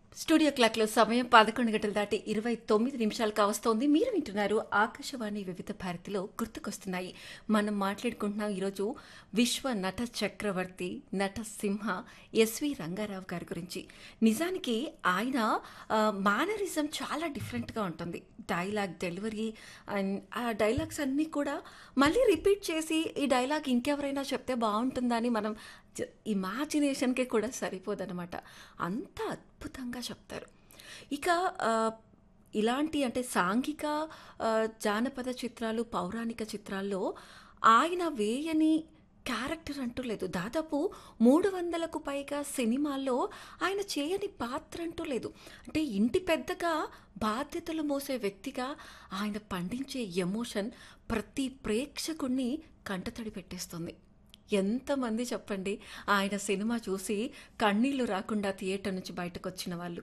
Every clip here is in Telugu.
స్టూడియో క్లాక్లో సమయం పదకొండు గంటలు దాటి ఇరవై తొమ్మిది నిమిషాలు కావస్తోంది మీరు వింటున్నారు ఆకాశవాణి వివిధ భారతిలో గుర్తుకొస్తున్నాయి మనం మాట్లాడుకుంటున్నాం ఈరోజు విశ్వ నట చక్రవర్తి నట సింహ ఎస్వి రంగారావు గారి గురించి నిజానికి ఆయన మేనరిజం చాలా డిఫరెంట్గా ఉంటుంది డైలాగ్ డెలివరీ అండ్ ఆ డైలాగ్స్ అన్నీ కూడా మళ్ళీ రిపీట్ చేసి ఈ డైలాగ్ ఇంకెవరైనా చెప్తే బాగుంటుందని మనం జ- ఇమాజినేషన్కే కూడా సరిపోదన్నమాట అంత అద్భుతంగా చెప్తారు ఇక ఆ, ఇలాంటి అంటే సాంఘిక ఆ, జానపద చిత్రాలు పౌరాణిక చిత్రాల్లో ఆయన వేయని క్యారెక్టర్ అంటూ లేదు దాదాపు మూడు వందలకు పైగా సినిమాల్లో ఆయన చేయని పాత్ర అంటూ లేదు అంటే ఇంటి పెద్దగా బాధ్యతలు మోసే వ్యక్తిగా ఆయన పండించే ఎమోషన్ ప్రతి ప్రేక్షకుణ్ణి కంటతడి పెట్టేస్తుంది ఎంతమంది చెప్పండి ఆయన సినిమా చూసి కన్నీళ్లు రాకుండా థియేటర్ నుంచి బయటకు వచ్చిన వాళ్ళు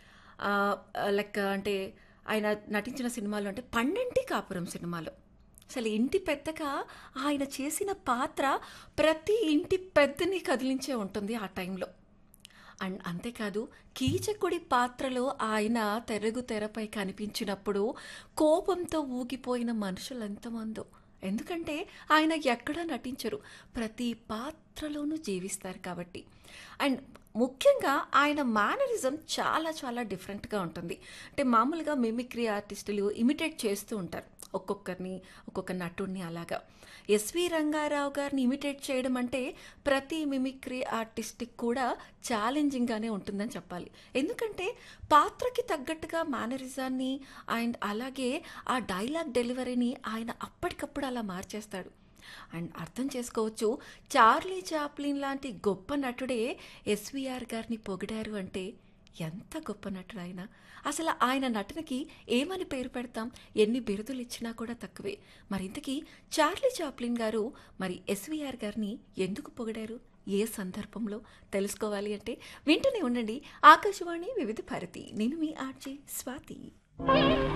ఆ, లెక్క అంటే ఆయన నటించిన సినిమాలు అంటే పన్నెంటి కాపురం సినిమాలో అసలు ఇంటి పెద్దగా ఆయన చేసిన పాత్ర ప్రతి ఇంటి పెద్దని కదిలించే ఉంటుంది ఆ టైంలో అండ్ అంతేకాదు కీచకుడి పాత్రలో ఆయన తెరగు తెరపై కనిపించినప్పుడు కోపంతో ఊగిపోయిన మనుషులు ఎంతమందో ఎందుకంటే ఆయన ఎక్కడా నటించరు ప్రతి పాత్రలోనూ జీవిస్తారు కాబట్టి అండ్ ముఖ్యంగా ఆయన మేనరిజం చాలా చాలా డిఫరెంట్గా ఉంటుంది అంటే మామూలుగా మిమిక్రీ ఆర్టిస్టులు ఇమిటేట్ చేస్తూ ఉంటారు ఒక్కొక్కరిని ఒక్కొక్క నటుడిని అలాగా ఎస్వి రంగారావు గారిని ఇమిటేట్ చేయడం అంటే ప్రతి మిమిక్రీ ఆర్టిస్ట్కి కూడా ఛాలెంజింగ్గానే ఉంటుందని చెప్పాలి ఎందుకంటే పాత్రకి తగ్గట్టుగా మేనరిజాన్ని అండ్ అలాగే ఆ డైలాగ్ డెలివరీని ఆయన అప్పటికప్పుడు అలా మార్చేస్తాడు అండ్ అర్థం చేసుకోవచ్చు చార్లీ చాప్లిన్ లాంటి గొప్ప నటుడే ఎస్విఆర్ గారిని పొగిడారు అంటే ఎంత గొప్ప నటుడు ఆయన అసలు ఆయన నటనకి ఏమని పేరు పెడతాం ఎన్ని బిరుదులు ఇచ్చినా కూడా తక్కువే మరి ఇంతకీ చార్లీ చాప్లిన్ గారు మరి ఎస్విఆర్ గారిని ఎందుకు పొగిడారు ఏ సందర్భంలో తెలుసుకోవాలి అంటే వింటూనే ఉండండి ఆకాశవాణి వివిధ భారతి నేను మీ ఆర్జే స్వాతి